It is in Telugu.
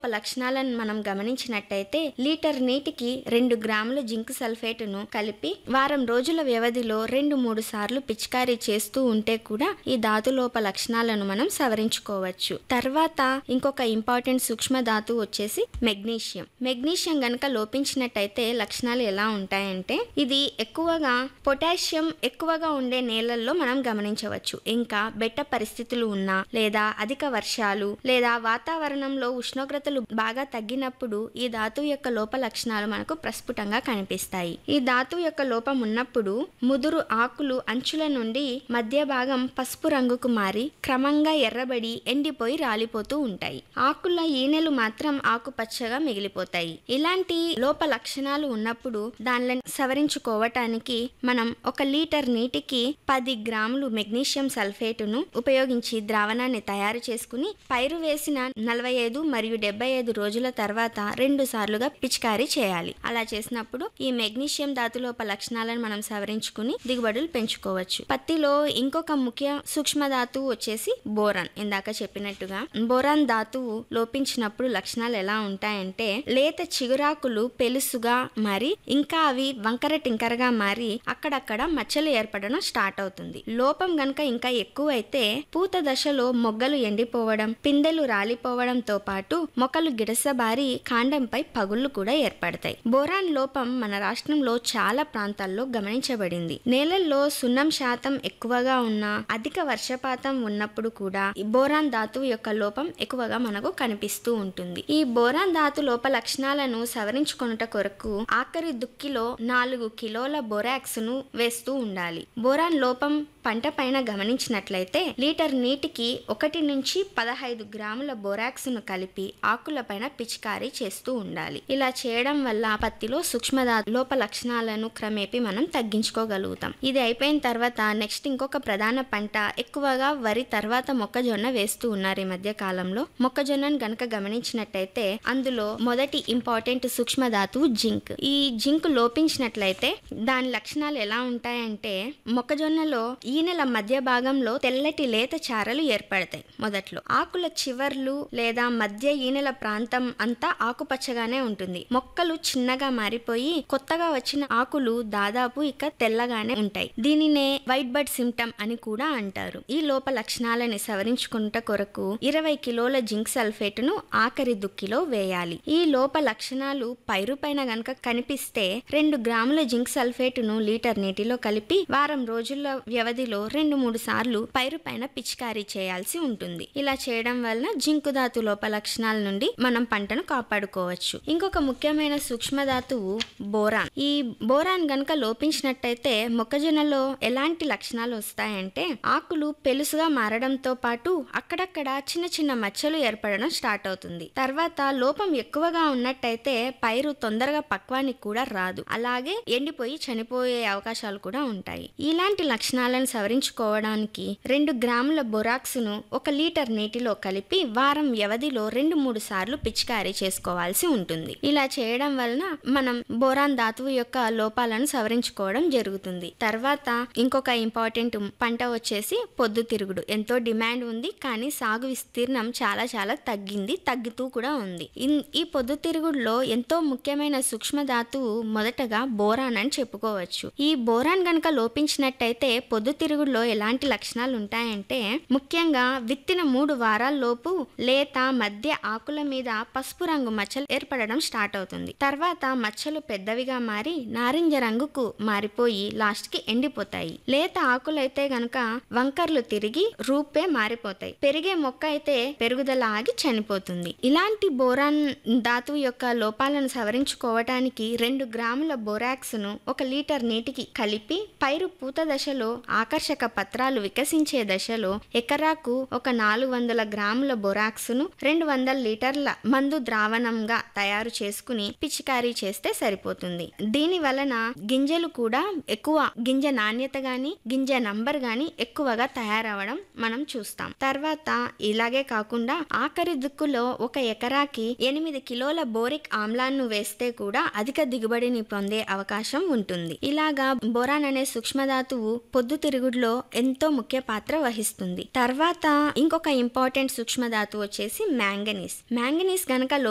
లక్షణాలను మనం గమనించినట్టయితే లీటర్ నీటికి రెండు గ్రాముల జింక్ సల్ఫేటును కలిపి వారం రోజుల వ్యవధిలో రెండు మూడు సార్లు పిచికారీ చేస్తూ ఉంటే కూడా ఈ ధాతులోప లక్షణాలను మనం సవరించుకోవచ్చు తర్వాత ఇంకొక ఇంపార్టెంట్ సూక్ష్మ ధాతు వచ్చేసి మెగ్నీషియం మెగ్నీషియం గనక లోపించినట్టయితే లక్షణాలు ఎలా ఉంటాయంటే ఇది ఎక్కువగా పొటాషియం ఎక్కువగా ఉండే నేలల్లో మనం గమనించవచ్చు ఇంకా బెట్ట పరిస్థితులు ఉన్నా లేదా అధిక వర్షాలు లేదా వాతావరణంలో ఉష్ణోగ్రతలు బాగా తగ్గినప్పుడు ఈ ధాతువు యొక్క లోప లక్షణాలు మనకు ప్రస్ఫుటంగా కనిపిస్తాయి ఈ ధాతువు యొక్క లోపం ఉన్నప్పుడు ముదురు ఆకులు అంచుల నుండి మధ్య భాగం పసుపు రంగుకు మారి క్రమంగా ఎర్రబడి ఎండిపోయి రాలిపోతూ ఉంటాయి ఆకుల ఈనెలు మాత్రం ఆకుపచ్చగా మిగిలిపోతాయి ఇలాంటి లోప లక్షణాలు ఉన్నప్పుడు దానిని సవరించుకోవటానికి మనం ఒక లీటర్ నీటికి పది గ్రాములు మెగ్నీషియం సల్ఫేటును ఉపయోగించి ద్రావణాన్ని తయారు చేసుకుని పైరు వేసిన నలభై ఐదు మరియు డెబ్బై ఐదు రోజుల తర్వాత రెండు సార్లుగా పిచికారీ చేయాలి అలా చేసినప్పుడు ఈ మెగ్నీషియం ధాతులోప లక్షణాలను మనం సవరించుకుని దిగుబడులు పెంచుకోవచ్చు పత్తిలో ఇంకొక ముఖ్య సూక్ష్మ ధాతువు వచ్చేసి బోరాన్ ఇందాక చెప్పినట్టుగా బోరాన్ ధాతువు లోపించినప్పుడు లక్షణాలు ఎలా ఉంటాయంటే లేత చిగురాకులు పెలుసుగా మారి ఇంకా అవి వంకర టింకరగా మారి అక్కడక్కడ మచ్చలు ఏర్పడడం స్టార్ట్ అవుతుంది లోపం గనక ఇంకా ఎక్కువైతే పూత దశలో మొగ్గలు ఎండిపోవడం పిందెలు రాలిపోవడంతో పాటు మొక్కలు గిడసబారి కాండంపై పగుళ్లు కూడా ఏర్పడతాయి బోరాన్ లోపం మన రాష్ట్రంలో చాలా ప్రాంతాల్లో గమనించబడింది నేలల్లో సున్నం శాతం ఎక్కువగా ఉన్న అధిక వర్షపాతం ఉన్నప్పుడు కూడా ఈ బోరాన్ ధాతువు యొక్క లోపం ఎక్కువగా మనకు కనిపిస్తూ ఉంటుంది ఈ బోరాన్ ధాతు లోప లక్షణాలను సవరించుకొనుట కొరకు ఆఖరి దుక్కిలో నాలుగు కిలోల బొరాక్స్ ను వేస్తూ ఉండాలి బోరాన్ లోపం పంట పైన గమనించినట్లయితే లీటర్ నీటికి ఒకటి నుంచి పదహైదు గ్రాముల బొరాక్స్ ను కలిపి ఆకులపైన పిచికారీ చేస్తూ ఉండాలి ఇలా చేయడం వల్ల పత్తిలో సూక్ష్మదా లోప లక్షణాలను క్రమేపీ మనం తగ్గించుకోగలుగుతాం ఇది అయిపోయిన తర్వాత నెక్స్ట్ ఇంకొక ప్రధాన పంట ఎక్కువగా వరి తర్వాత మొక్కజొన్న వేస్తూ ఉన్నారు ఈ మధ్య కాలంలో మొక్కజొన్నను గనక గమనించినట్టయితే అందులో మొదటి ఇంపార్టెంట్ సూక్ష్మ ధాతువు జింక్ ఈ జింక్ లోపించినట్లయితే దాని లక్షణాలు ఎలా ఉంటాయంటే మొక్కజొన్నలో ఈనెల మధ్య భాగంలో తెల్లటి లేత చారలు ఏర్పడతాయి మొదట్లో ఆకుల చివర్లు లేదా మధ్య ఈనెల ప్రాంతం అంతా ఆకుపచ్చగానే ఉంటుంది మొక్కలు చిన్నగా మారిపోయి కొత్తగా వచ్చిన ఆకులు దాదాపు ఇక తెల్లగానే ఉంటాయి దీనినే వైట్ బర్డ్ సిమ్టమ్ అని కూడా అంటారు ఈ లోప లక్షణాలని సవరించుకుంట కొరకు ఇరవై కిలోల జింక్ సల్ఫేట్ ను ఆఖరి దుక్కిలో వేయాలి ఈ లోప లక్షణాలు పైరు పైన గనక కనిపిస్తే రెండు గ్రాముల జింక్ సల్ఫేట్ ను లీటర్ నీటిలో కలిపి వారం రోజుల వ్యవధిలో రెండు మూడు సార్లు పైరు పైన పిచికారీ చేయాల్సి ఉంటుంది ఇలా చేయడం వలన జింకు ధాతు లోప లక్షణాల నుండి మనం పంటను కాపాడుకోవచ్చు ఇంకొక ముఖ్యమైన సూక్ష్మధాతువు బోరాన్ ఈ బోరాన్ గనక లోపించినట్టయితే మొక్కజొన్నలో ఎలాంటి లక్షణాలు వస్తాయంటే ఆకులు పెలుసుగా మారడంతో పాటు అక్కడక్కడ చిన్న చిన్న మచ్చలు ఏర్పడడం స్టార్ట్ అవుతుంది తర్వాత లోపం ఎక్కువగా ఉన్నట్టయితే పైరు తొందరగా పక్వానికి కూడా రాదు అలాగే ఎండిపోయి చనిపోయే అవకాశాలు కూడా ఉంటాయి ఇలాంటి లక్షణాలను సవరించుకోవడానికి రెండు గ్రాముల బొరాక్స్ ను ఒక లీటర్ నీటిలో కలిపి వారం వ్యవధిలో రెండు మూడు సార్లు పిచికారీ చేసుకోవాల్సి ఉంటుంది ఇలా చేయడం వలన మనం బోరాన్ ధాతువు యొక్క లోపాలను సవరించుకోవడం జరుగుతుంది తర్వాత ఇంకొక ఇంపార్టెంట్ పంట వచ్చేసి పొద్దుతిరుగుడు ఎంతో డిమాండ్ ఉంది కానీ సాగు విస్తీర్ణం చాలా చాలా తగ్గింది తగ్గుతూ కూడా ఉంది ఇన్- ఈ పొద్దుతిరుగుడులో ఎంతో ముఖ్యమైన సూక్ష్మ ధాతువు మొదటగా బోరాన్ అని చెప్పుకోవచ్చు ఈ బోరాన్ గనక లోపించినట్టయితే పొద్దుతిరుగుడులో ఎలాంటి లక్షణాలు ఉంటాయంటే ముఖ్యంగా విత్తిన మూడు వారాల లోపు లేత మధ్య ఆకుల మీద పసుపు రంగు మచ్చలు ఏర్పడడం స్టార్ట్ అవుతుంది తర్వాత మచ్చలు పెద్దవిగా మారి నారింజ రంగుకు మారిపోయి లాస్ట్ కి ఎండిపోతాయి లేత ఆకులైతే గనక వంకర్లు తిరిగి రూపే మారిపోతాయి పెరిగే మొక్క అయితే పెరుగుదల ఆగి చనిపోతుంది ఇలాంటి బోరాన్ ధాతువు యొక్క లోపాలను సవరించుకోవటానికి రెండు గ్రాముల బోరాక్స్ ను ఒక లీటర్ నీటికి కలిపి పైరు పూత దశలో ఆకర్షక పత్రాలు వికసించే దశలో ఎకరాకు ఒక నాలుగు వందల గ్రాముల బొరాక్స్ ను రెండు వందల లీటర్ల మందు ద్రావణంగా తయారు చేసుకుని పిచికారీ చేస్తే సరిపోతుంది దీని వలన గింజలు కూడా ఎక్కువ గింజ నాణ్యత గాని గింజ నంబర్ గాని ఎక్కువగా తయారవడం మనం చూస్తాం తర్వాత ఇలాగే కాకుండా ఆఖరి దిక్కులో ఒక ఎకరాకి ఎనిమిది కిలోల బోరిక్ ఆమ్లాన్ని వేస్తే కూడా అధిక దిగుబడిని పొందే అవకాశం ఉంటుంది ఇలాగా బోరాన్ అనే సూక్ష్మధాతువు పొద్దుతిరుగుడులో ఎంతో ముఖ్య పాత్ర వహిస్తుంది తర్వాత ఇంకొక ఇంపార్టెంట్ సూక్ష్మధాతువు వచ్చేసి మ్యాంగనీస్ మ్యాంగనీస్ గనక